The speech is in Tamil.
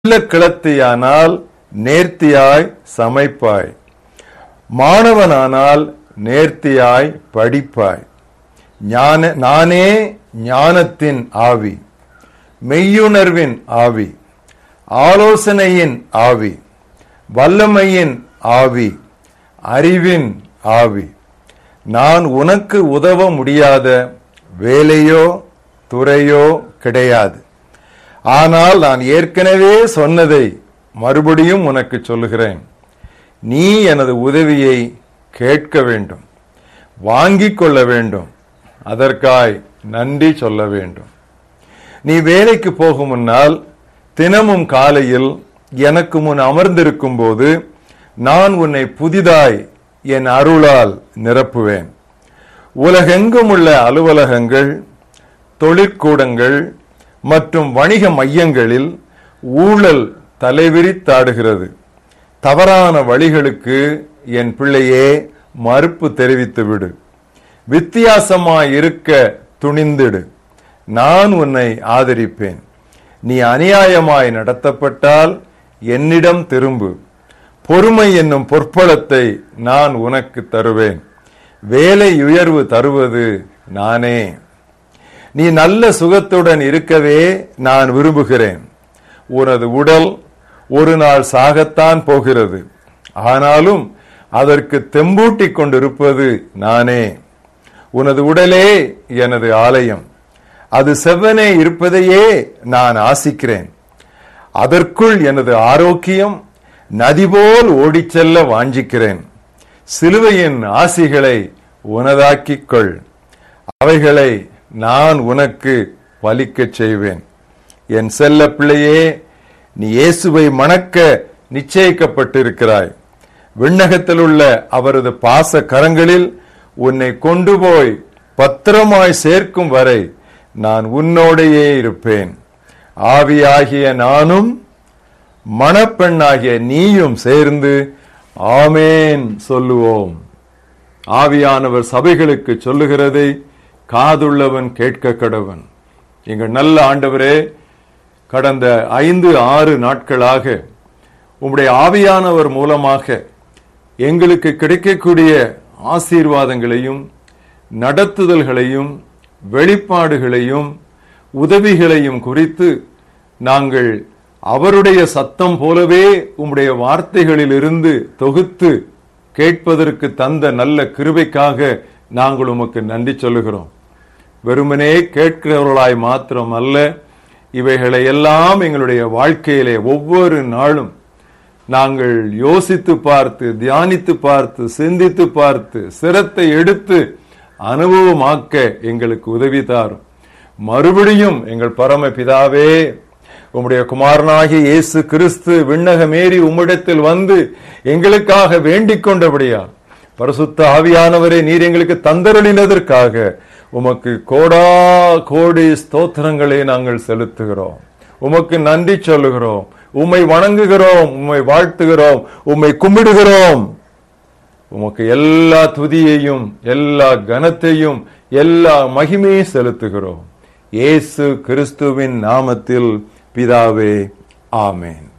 நல்ல கிளத்தியானால் நேர்த்தியாய் சமைப்பாய் மாணவனானால் நேர்த்தியாய் படிப்பாய் ஞான நானே ஞானத்தின் ஆவி மெய்யுணர்வின் ஆவி ஆலோசனையின் ஆவி வல்லமையின் ஆவி அறிவின் ஆவி நான் உனக்கு உதவ முடியாத வேலையோ துறையோ கிடையாது ஆனால் நான் ஏற்கனவே சொன்னதை மறுபடியும் உனக்கு சொல்லுகிறேன் நீ எனது உதவியை கேட்க வேண்டும் வாங்கிக் கொள்ள வேண்டும் அதற்காய் நன்றி சொல்ல வேண்டும் நீ வேலைக்கு போகும் முன்னால் தினமும் காலையில் எனக்கு முன் அமர்ந்திருக்கும் போது நான் உன்னை புதிதாய் என் அருளால் நிரப்புவேன் உலகெங்கும் உள்ள அலுவலகங்கள் தொழிற்கூடங்கள் மற்றும் வணிக மையங்களில் ஊழல் தலைவிரித்தாடுகிறது தவறான வழிகளுக்கு என் பிள்ளையே மறுப்பு தெரிவித்து விடு வித்தியாசமாய் இருக்க துணிந்திடு நான் உன்னை ஆதரிப்பேன் நீ அநியாயமாய் நடத்தப்பட்டால் என்னிடம் திரும்பு பொறுமை என்னும் பொற்பளத்தை நான் உனக்கு தருவேன் வேலை உயர்வு தருவது நானே நீ நல்ல சுகத்துடன் இருக்கவே நான் விரும்புகிறேன் உனது உடல் ஒரு நாள் சாகத்தான் போகிறது ஆனாலும் அதற்கு தெம்பூட்டிக் கொண்டிருப்பது நானே உனது உடலே எனது ஆலயம் அது செவ்வனே இருப்பதையே நான் ஆசிக்கிறேன் அதற்குள் எனது ஆரோக்கியம் நதி போல் ஓடிச் செல்ல வாஞ்சிக்கிறேன் சிலுவையின் ஆசிகளை உனதாக்கிக் கொள் அவைகளை நான் உனக்கு பலிக்கச் செய்வேன் என் செல்ல பிள்ளையே நீ இயேசுவை மணக்க நிச்சயிக்கப்பட்டிருக்கிறாய் விண்ணகத்தில் உள்ள அவரது பாச கரங்களில் உன்னை கொண்டு போய் பத்திரமாய் சேர்க்கும் வரை நான் உன்னோடையே இருப்பேன் ஆவியாகிய நானும் மணப்பெண்ணாகிய நீயும் சேர்ந்து ஆமேன் சொல்லுவோம் ஆவியானவர் சபைகளுக்கு சொல்லுகிறதை காதுள்ளவன் கேட்க கடவன் எங்கள் நல்ல ஆண்டவரே கடந்த ஐந்து ஆறு நாட்களாக உம்முடைய ஆவியானவர் மூலமாக எங்களுக்கு கிடைக்கக்கூடிய ஆசீர்வாதங்களையும் நடத்துதல்களையும் வெளிப்பாடுகளையும் உதவிகளையும் குறித்து நாங்கள் அவருடைய சத்தம் போலவே உம்முடைய வார்த்தைகளிலிருந்து தொகுத்து கேட்பதற்கு தந்த நல்ல கிருபைக்காக நாங்கள் உமக்கு நன்றி சொல்லுகிறோம் வெறுமனே கேட்கிறவர்களாய் மாத்திரம் அல்ல இவைகளை எல்லாம் எங்களுடைய வாழ்க்கையிலே ஒவ்வொரு நாளும் நாங்கள் யோசித்து பார்த்து தியானித்து பார்த்து சிந்தித்து பார்த்து சிரத்தை எடுத்து அனுபவமாக்க எங்களுக்கு உதவி தாரும் மறுபடியும் எங்கள் பரம பிதாவே உம்முடைய குமாரனாகிய இயேசு கிறிஸ்து விண்ணகமேறி உம்மிடத்தில் வந்து எங்களுக்காக வேண்டிக் கொண்டபடியா பரிசுத்த ஆவியானவரை நீர் எங்களுக்கு தந்தருளினதற்காக உமக்கு கோடா கோடி ஸ்தோத்திரங்களை நாங்கள் செலுத்துகிறோம் உமக்கு நன்றி சொல்லுகிறோம் உம்மை வணங்குகிறோம் உம்மை வாழ்த்துகிறோம் உம்மை கும்பிடுகிறோம் உமக்கு எல்லா துதியையும் எல்லா கனத்தையும் எல்லா மகிமையும் செலுத்துகிறோம் இயேசு கிறிஸ்துவின் நாமத்தில் பிதாவே ஆமேன்